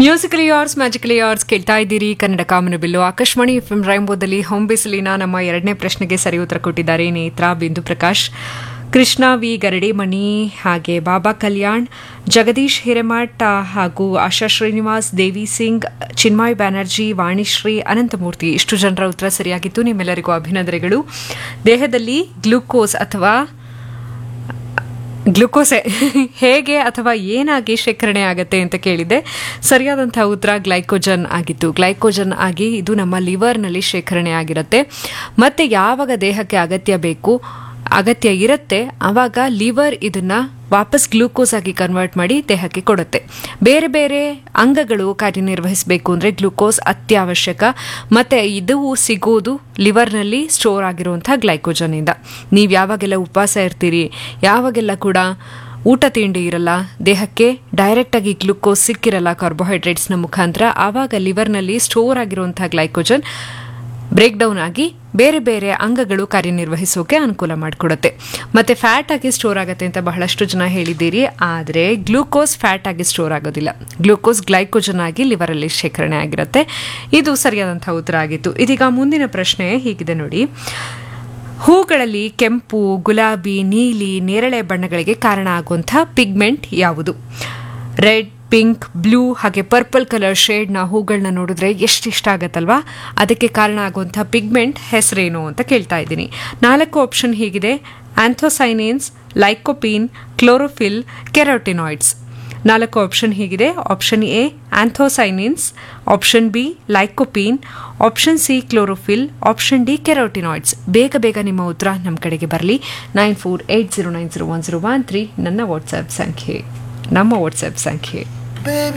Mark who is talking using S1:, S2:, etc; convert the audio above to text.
S1: musically ಯಾರ್ಸ್ magically ಯಾರ್ಸ್ ಕೇಳ್ತಾ ಇದ್ದೀರಿ ಕನ್ನಡ ಕಾಮನ ಬಿಲ್ಲು ಆಕಾಶವಾಣಿ ಎಫ್ ಎಂ ರೈಂಬೋದಲ್ಲಿ ಹೋಮ್ ಬಿಸಿಲಿನ ನಮ್ಮ ಎರಡನೇ ಪ್ರಶ್ನೆಗೆ ಸರಿ ಉತ್ತರ ಕೊಟ್ಟಿದ್ದಾರೆ ನೇತ್ರಾ ಬಿಂದು ಪ್ರಕಾಶ್ ಕೃಷ್ಣ ವಿ ಗರಡಿಮಣಿ ಹಾಗೆ ಬಾಬಾ ಕಲ್ಯಾಣ್ ಜಗದೀಶ್ ಹಿರೇಮಠ ಹಾಗೂ ಆಶಾ ಶ್ರೀನಿವಾಸ್ ದೇವಿ ಸಿಂಗ್ ಚಿನ್ಮಯ್ ಬ್ಯಾನರ್ಜಿ ವಾಣಿಶ್ರೀ ಅನಂತಮೂರ್ತಿ ಇಷ್ಟು ಜನರ ಉತ್ತರ ಸರಿಯಾಗಿತ್ತು ನಿಮ್ಮೆಲ್ಲರಿಗೂ ಅಭಿನಂದನೆಗಳು ದೇಹದಲ್ಲಿ ಗ್ಲೂಕೋಸ್ ಅಥವಾ ಗ್ಲುಕೋಸೆ ಹೇಗೆ ಅಥವಾ ಏನಾಗಿ ಶೇಖರಣೆ ಆಗುತ್ತೆ ಅಂತ ಕೇಳಿದೆ ಸರಿಯಾದಂತಹ ಉತ್ತರ ಗ್ಲೈಕೋಜನ್ ಆಗಿತ್ತು ಗ್ಲೈಕೋಜನ್ ಆಗಿ ಇದು ನಮ್ಮ ಲಿವರ್ನಲ್ಲಿ ಶೇಖರಣೆ ಆಗಿರುತ್ತೆ ಮತ್ತೆ ಯಾವಾಗ ದೇಹಕ್ಕೆ ಅಗತ್ಯ ಬೇಕು ಅಗತ್ಯ ಇರುತ್ತೆ ಆವಾಗ ಲಿವರ್ ಇದನ್ನ ವಾಪಸ್ ಗ್ಲೂಕೋಸ್ ಆಗಿ ಕನ್ವರ್ಟ್ ಮಾಡಿ ದೇಹಕ್ಕೆ ಕೊಡುತ್ತೆ ಬೇರೆ ಬೇರೆ ಅಂಗಗಳು ಕಾರ್ಯನಿರ್ವಹಿಸಬೇಕು ಅಂದರೆ ಗ್ಲೂಕೋಸ್ ಅತ್ಯವಶ್ಯಕ ಮತ್ತು ಇದು ಸಿಗೋದು ಲಿವರ್ನಲ್ಲಿ ಸ್ಟೋರ್ ಆಗಿರುವಂಥ ಗ್ಲೈಕೋಜನಿಂದ ನೀವು ಯಾವಾಗೆಲ್ಲ ಉಪವಾಸ ಇರ್ತೀರಿ ಯಾವಾಗೆಲ್ಲ ಕೂಡ ಊಟ ತಿಂಡಿ ಇರಲ್ಲ ದೇಹಕ್ಕೆ ಡೈರೆಕ್ಟಾಗಿ ಗ್ಲೂಕೋಸ್ ಸಿಕ್ಕಿರಲ್ಲ ಕಾರ್ಬೋಹೈಡ್ರೇಟ್ಸ್ನ ಮುಖಾಂತರ ಆವಾಗ ಲಿವರ್ನಲ್ಲಿ ಸ್ಟೋರ್ ಆಗಿರುವಂಥ ಗ್ಲೈಕೋಜನ್ ಬ್ರೇಕ್ ಡೌನ್ ಆಗಿ ಬೇರೆ ಬೇರೆ ಅಂಗಗಳು ಕಾರ್ಯನಿರ್ವಹಿಸೋಕೆ ಅನುಕೂಲ ಮಾಡಿಕೊಡುತ್ತೆ ಮತ್ತೆ ಫ್ಯಾಟ್ ಆಗಿ ಸ್ಟೋರ್ ಆಗುತ್ತೆ ಅಂತ ಬಹಳಷ್ಟು ಜನ ಹೇಳಿದ್ದೀರಿ ಆದರೆ ಗ್ಲೂಕೋಸ್ ಫ್ಯಾಟ್ ಆಗಿ ಸ್ಟೋರ್ ಆಗೋದಿಲ್ಲ ಗ್ಲೂಕೋಸ್ ಗ್ಲೈಕೋಜನ್ ಆಗಿ ಲಿವರಲ್ಲಿ ಶೇಖರಣೆ ಆಗಿರುತ್ತೆ ಇದು ಸರಿಯಾದಂತಹ ಉತ್ತರ ಆಗಿತ್ತು ಇದೀಗ ಮುಂದಿನ ಪ್ರಶ್ನೆ ಹೀಗಿದೆ ನೋಡಿ ಹೂಗಳಲ್ಲಿ ಕೆಂಪು ಗುಲಾಬಿ ನೀಲಿ ನೇರಳೆ ಬಣ್ಣಗಳಿಗೆ ಕಾರಣ ಆಗುವಂಥ ಪಿಗ್ಮೆಂಟ್ ಯಾವುದು ರೆಡ್ ಪಿಂಕ್ ಬ್ಲೂ ಹಾಗೆ ಪರ್ಪಲ್ ಕಲರ್ ಶೇಡ್ನ ಹೂಗಳನ್ನ ನೋಡಿದ್ರೆ ಎಷ್ಟು ಇಷ್ಟ ಆಗತ್ತಲ್ವಾ ಅದಕ್ಕೆ ಕಾರಣ ಆಗುವಂಥ ಪಿಗ್ಮೆಂಟ್ ಹೆಸರೇನು ಅಂತ ಕೇಳ್ತಾ ಇದ್ದೀನಿ ನಾಲ್ಕು ಆಪ್ಷನ್ ಹೀಗಿದೆ ಆಂಥೋಸೈನಿನ್ಸ್ ಲೈಕೋಪೀನ್ ಕ್ಲೋರೋಫಿಲ್ ಕೆರೋಟಿನಾಯ್ಡ್ಸ್ ನಾಲ್ಕು ಆಪ್ಷನ್ ಹೀಗಿದೆ option A anthocyanins option B lycopene option C chlorophyll option D carotenoids ಬೇಗ ಬೇಗ ನಿಮ್ಮ ಉತ್ತರ ನಮ್ಮ ಕಡೆಗೆ ಬರಲಿ nine four eight zero nine zero one zero one three ನನ್ನ ವಾಟ್ಸ್ಆ್ಯಪ್ ಸಂಖ್ಯೆ ನಮ್ಮ ವಾಟ್ಸ್ಆ್ಯಪ್ ಸಂಖ್ಯೆ